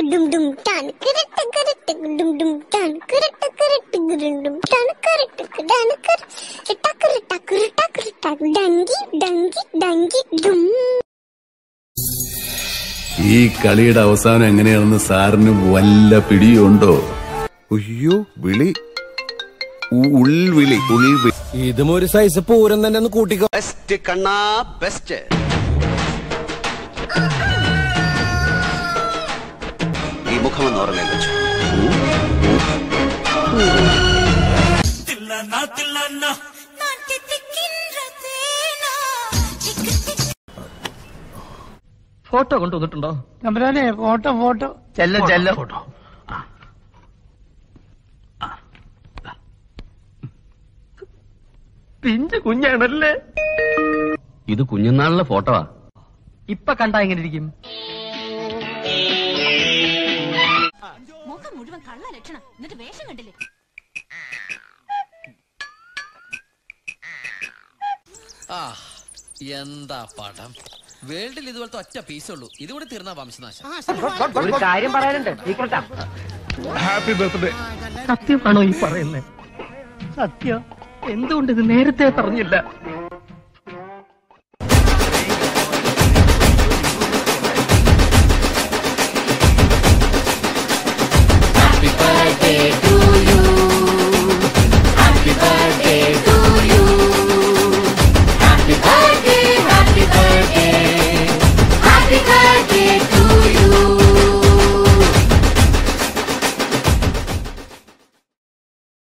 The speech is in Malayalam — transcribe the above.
ഡും ഡും ടാൻ കിരട്ട കിരട്ട ഡും ഡും ടാൻ കിരട്ട കിരട്ട ഡും ഡും ടാൻ കിരട്ട കിടാൻ കിരട്ട കിരട്ട കിരട്ട കിരട്ട ഡങ്കി ഡങ്കി ഡങ്കി ഡും ഈ കളിയുടെ അവസാനം എങ്ങനെയാണെന്ന് സാറിന് വല്ല പിടിയുണ്ടോ അയ്യോ വിളി ഉ- ഉൾവിളി ഉൾവിളി ഇതും ഒരു സൈസ് പൂരം തന്നെ ഒന്ന് കൂട്ടിക്കോ ബെസ്റ്റ് കണ്ണാ ബെസ്റ്റ് ഈ മുഖമെന്ന് ഓർമ്മയിൽ വെച്ചു ഫോട്ടോ കൊണ്ടുവന്നിട്ടുണ്ടോ തമ്പുരാനെ ഫോട്ടോ ഫോട്ടോ ചെല്ല ചെല്ല ഫോട്ടോ പിഞ്ച് കുഞ്ഞാണല്ലേ ഇത് കുഞ്ഞുനാളിലെ ഫോട്ടോവാ ഇപ്പൊ കണ്ടാ എങ്ങനെ ഇരിക്കും മുഖം മുഴുവൻ കള്ള ലക്ഷണം എന്നിട്ട് വേഷം കണ്ടില്ലേ എന്താ പടം വേൾഡിൽ ഇതുപോലത്തെ ഒറ്റ പീസേ ഉള്ളൂ ഇതുകൂടി തീർന്ന വംശനാശം ഒരു കാര്യം പറയാനുണ്ട് സത്യമാണോ ഈ പറയുന്നത് സത്യം എന്തുകൊണ്ട് ഇത് നേരത്തെ പറഞ്ഞില്ല